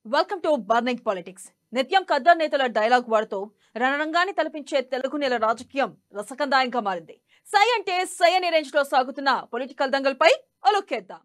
welcome to burning politics నిత్యం ఖద్దర్ నేతల dialogue వాడుతూ రణరంగాన్ని తలపించే తెలుగు నెల రాజకీయం రసకందాయంగా మారింది సై అంటే సై అనే రేంజ్ లో సాగుతున్న పొలిటికల్ దంగల్పై అలుక్కేద్దాం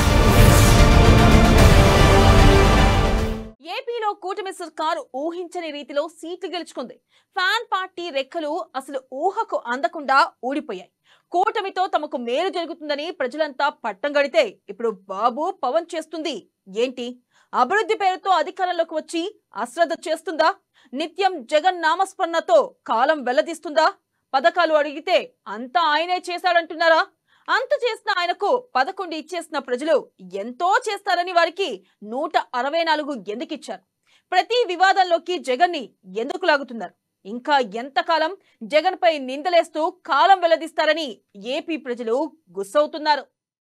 ఏపీలో కూటమి సర్కారు ఊహించని రీతిలో సీట్లు గెలుచుకుంది ఫ్యాన్ పార్టీ రెక్కలు అసలు ఊహకు అందకుండా ఊడిపోయాయి కూటమితో తమకు మేలు జరుగుతుందని ప్రజలంతా పట్టం గడితే ఇప్పుడు బాబు పవన్ చేస్తుంది ఏంటి అభివృద్ధి పేరుతో అధికారంలోకి వచ్చి అశ్రద్ధ చేస్తుందా నిత్యం జగన్ నామస్మరణతో కాలం వెల్లదీస్తుందా పథకాలు అడిగితే అంతా ఆయనే చేశాడంటున్నారా అంత చేసిన ఆయనకు పదకొండు ఇచ్చేసిన ప్రజలు ఎంతో చేస్తారని వారికి నూట అరవై నాలుగు ఎందుకు ఇచ్చారు ప్రతి వివాదంలోకి జగన్ ని ఎందుకు లాగుతున్నారు ఇంకా ఎంతకాలం జగన్ పై నిందలేస్తూ కాలం వెల్లదీస్తారని ఏపీ ప్రజలు గుస్సవుతున్నారు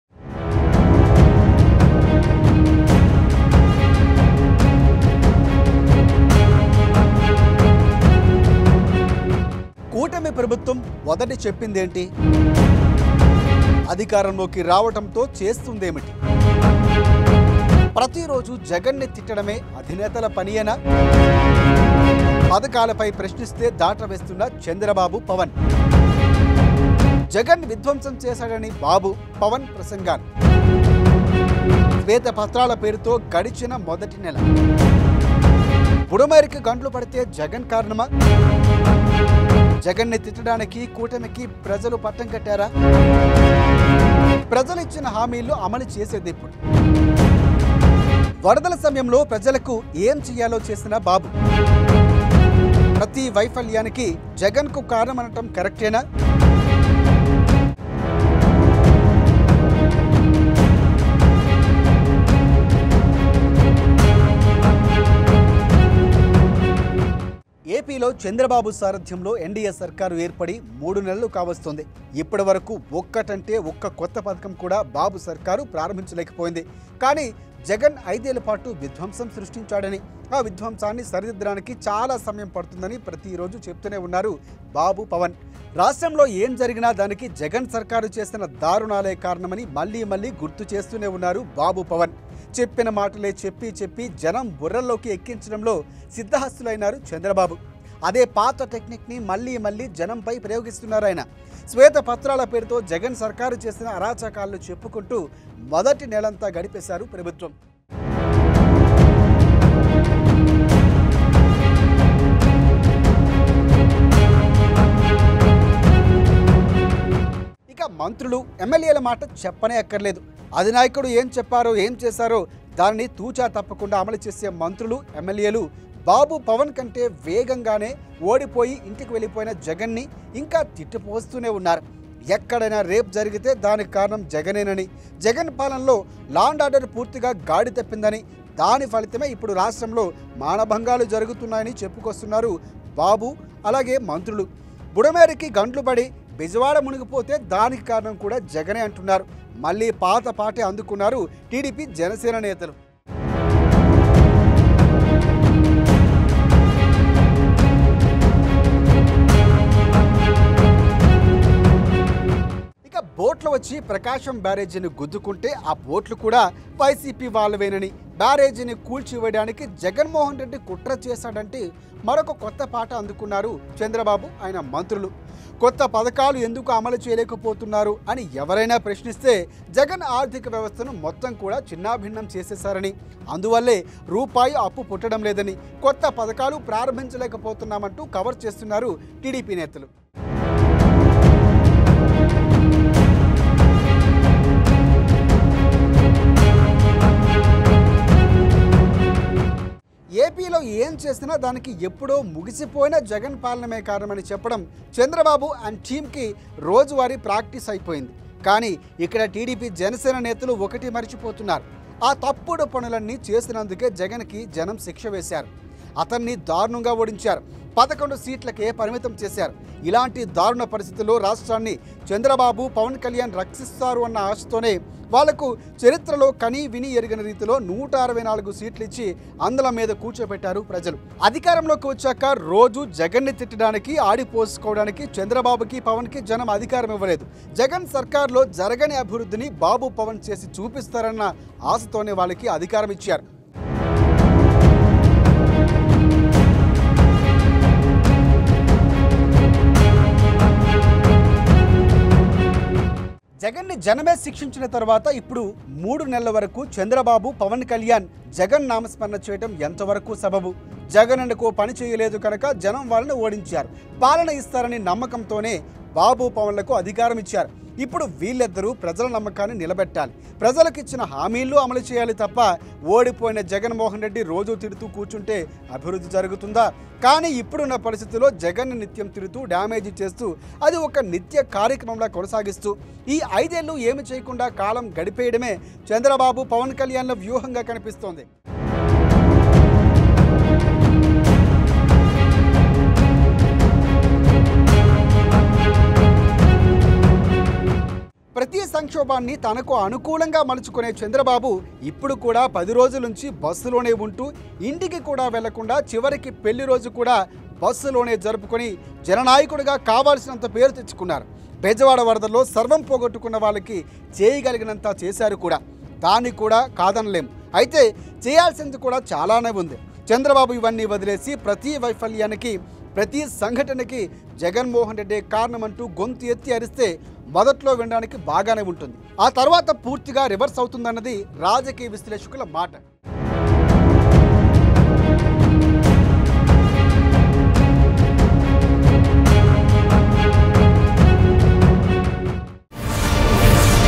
కూటమి ప్రభుత్వం మొదటి చెప్పిందేంటి అధికారంలోకి రావటంతో చేస్తుందేమిటి ప్రతిరోజు జగన్ని తిట్టడమే అధినేతల పనియేనా పథకాలపై ప్రశ్నిస్తే దాట వేస్తున్న చంద్రబాబు పవన్ జగన్ విధ్వంసం చేశాడని బాబు పవన్ ప్రసంగాలు శ్వేత పత్రాల పేరుతో గడిచిన మొదటి నెల బుడమేరికి గంటలు పడితే జగన్ కారణమా జగన్ని తిట్టడానికి కూటమికి ప్రజలు పట్టం కట్టారా ప్రజలు ఇచ్చిన హామీలు అమలు చేసేది ఇప్పుడు వరదల సమయంలో ప్రజలకు ఏం చేయాలో చేసిన బాబు ప్రతి వైఫల్యానికి జగన్కు కారణమనటం కరెక్టేనా ఏపీలో చంద్రబాబు సారథ్యంలో ఎన్డీఏ సర్కారు ఏర్పడి మూడు నెలలు కావస్తుంది ఇప్పటి వరకు ఒక్కటంటే ఒక్క కొత్త పథకం కూడా బాబు సర్కారు ప్రారంభించలేకపోయింది కానీ జగన్ ఐదేళ్ల పాటు విధ్వంసం సృష్టించాడని ఆ విధ్వంసాన్ని సరిదిద్దడానికి చాలా సమయం పడుతుందని ప్రతిరోజు చెప్తూనే ఉన్నారు బాబు పవన్ రాష్ట్రంలో ఏం జరిగినా దానికి జగన్ సర్కారు చేసిన దారుణాలే కారణమని మళ్ళీ మళ్ళీ గుర్తు చేస్తూనే ఉన్నారు బాబు పవన్ చెప్పిన మాటలే చెప్పి చెప్పి జనం బుర్రల్లోకి ఎక్కించడంలో సిద్ధహస్తులైనారు చంద్రబాబు అదే పాత టెక్నిక్ని మళ్ళీ మళ్ళీ జనంపై ప్రయోగిస్తున్నారు ఆయన శ్వేత పత్రాల పేరుతో జగన్ సర్కారు చేసిన అరాచకాలను చెప్పుకుంటూ మొదటి నెలంతా గడిపేశారు ప్రభుత్వం ఇక మంత్రులు ఎమ్మెల్యేల మాట చెప్పనే అక్కర్లేదు అధినాయకుడు ఏం చెప్పారో ఏం చేశారో దానిని తూచా తప్పకుండా అమలు చేసే మంత్రులు ఎమ్మెల్యేలు బాబు పవన్ కంటే వేగంగానే ఓడిపోయి ఇంటికి వెళ్ళిపోయిన జగన్ని ఇంకా తిట్టిపోస్తూనే ఉన్నారు ఎక్కడైనా రేప్ జరిగితే దానికి కారణం జగనేనని జగన్ పాలనలో లాండ్ ఆర్డర్ పూర్తిగా గాడి తప్పిందని దాని ఫలితమే ఇప్పుడు రాష్ట్రంలో మానభంగాలు జరుగుతున్నాయని చెప్పుకొస్తున్నారు బాబు అలాగే మంత్రులు బుడమేరికి గంట్లు పడి బిజవాడ మునిగిపోతే దానికి కారణం కూడా జగనే అంటున్నారు మళ్ళీ పాత పాటే అందుకున్నారు టీడీపీ జనసేన నేతలు ఇక బోట్లు వచ్చి ప్రకాశం బ్యారేజీని గుద్దుకుంటే ఆ బోట్లు కూడా వైసీపీ వాళ్ళవేనని బ్యారేజీని కూల్చివేయడానికి జగన్మోహన్ రెడ్డి కుట్ర చేశాడంటే మరొక కొత్త పాట అందుకున్నారు చంద్రబాబు ఆయన మంత్రులు కొత్త పథకాలు ఎందుకు అమలు చేయలేకపోతున్నారు అని ఎవరైనా ప్రశ్నిస్తే జగన్ ఆర్థిక వ్యవస్థను మొత్తం కూడా చిన్నాభిన్నం చేసేశారని అందువల్లే రూపాయి అప్పు పుట్టడం లేదని కొత్త పథకాలు ప్రారంభించలేకపోతున్నామంటూ కవర్ చేస్తున్నారు టీడీపీ నేతలు ఏపీలో ఏం చేసినా దానికి ఎప్పుడో ముగిసిపోయిన జగన్ పాలనమే కారణమని చెప్పడం చంద్రబాబు అండ్ టీంకి రోజువారీ ప్రాక్టీస్ అయిపోయింది కానీ ఇక్కడ టీడీపీ జనసేన నేతలు ఒకటి మర్చిపోతున్నారు ఆ తప్పుడు పనులన్నీ చేసినందుకే జగన్కి జనం శిక్ష వేశారు అతన్ని దారుణంగా ఓడించారు పదకొండు సీట్లకే పరిమితం చేశారు ఇలాంటి దారుణ పరిస్థితుల్లో రాష్ట్రాన్ని చంద్రబాబు పవన్ కళ్యాణ్ రక్షిస్తారు అన్న ఆశతోనే వాళ్లకు చరిత్రలో కనీ విని ఎరిగిన రీతిలో నూట అరవై నాలుగు సీట్లు ఇచ్చి అందల మీద కూర్చోబెట్టారు ప్రజలు అధికారంలోకి వచ్చాక రోజు జగన్ని తిట్టడానికి ఆడిపోసుకోవడానికి చంద్రబాబుకి పవన్కి జనం అధికారం ఇవ్వలేదు జగన్ సర్కార్లో జరగని అభివృద్ధిని బాబు పవన్ చేసి చూపిస్తారన్న ఆశతోనే వాళ్ళకి అధికారం ఇచ్చారు జగన్ని జనమే శిక్షించిన తర్వాత ఇప్పుడు మూడు నెలల వరకు చంద్రబాబు పవన్ కళ్యాణ్ జగన్ నామస్మరణ చేయడం ఎంతవరకు సబబు జగన్ అందుకు పని చేయలేదు కనుక జనం వాళ్ళని ఓడించారు పాలన ఇస్తారని నమ్మకంతోనే బాబు పవన్లకు అధికారం ఇచ్చారు ఇప్పుడు వీళ్ళిద్దరూ ప్రజల నమ్మకాన్ని నిలబెట్టాలి ప్రజలకు ఇచ్చిన హామీలు అమలు చేయాలి తప్ప ఓడిపోయిన జగన్మోహన్ రెడ్డి రోజు తిడుతూ కూర్చుంటే అభివృద్ధి జరుగుతుందా కానీ ఇప్పుడున్న పరిస్థితుల్లో జగన్ నిత్యం తిడుతూ డ్యామేజ్ చేస్తూ అది ఒక నిత్య కార్యక్రమంలా కొనసాగిస్తూ ఈ ఐదేళ్లు ఏమి చేయకుండా కాలం గడిపేయడమే చంద్రబాబు పవన్ కళ్యాణ్ల వ్యూహంగా కనిపిస్తోంది ప్రతి సంక్షోభాన్ని తనకు అనుకూలంగా మలుచుకునే చంద్రబాబు ఇప్పుడు కూడా పది రోజుల నుంచి బస్సులోనే ఉంటూ ఇంటికి కూడా వెళ్లకుండా చివరికి పెళ్లి రోజు కూడా బస్సులోనే జరుపుకొని జననాయకుడిగా కావాల్సినంత పేరు తెచ్చుకున్నారు బెజవాడ వరదల్లో సర్వం పోగొట్టుకున్న వాళ్ళకి చేయగలిగినంత చేశారు కూడా దాన్ని కూడా కాదనలేం అయితే చేయాల్సింది కూడా చాలానే ఉంది చంద్రబాబు ఇవన్నీ వదిలేసి ప్రతి వైఫల్యానికి ప్రతి సంఘటనకి జగన్మోహన్ రెడ్డి కారణమంటూ గొంతు ఎత్తి అరిస్తే మొదట్లో వినడానికి బాగానే ఉంటుంది ఆ తర్వాత పూర్తిగా రివర్స్ అవుతుందన్నది రాజకీయ విశ్లేషకుల మాట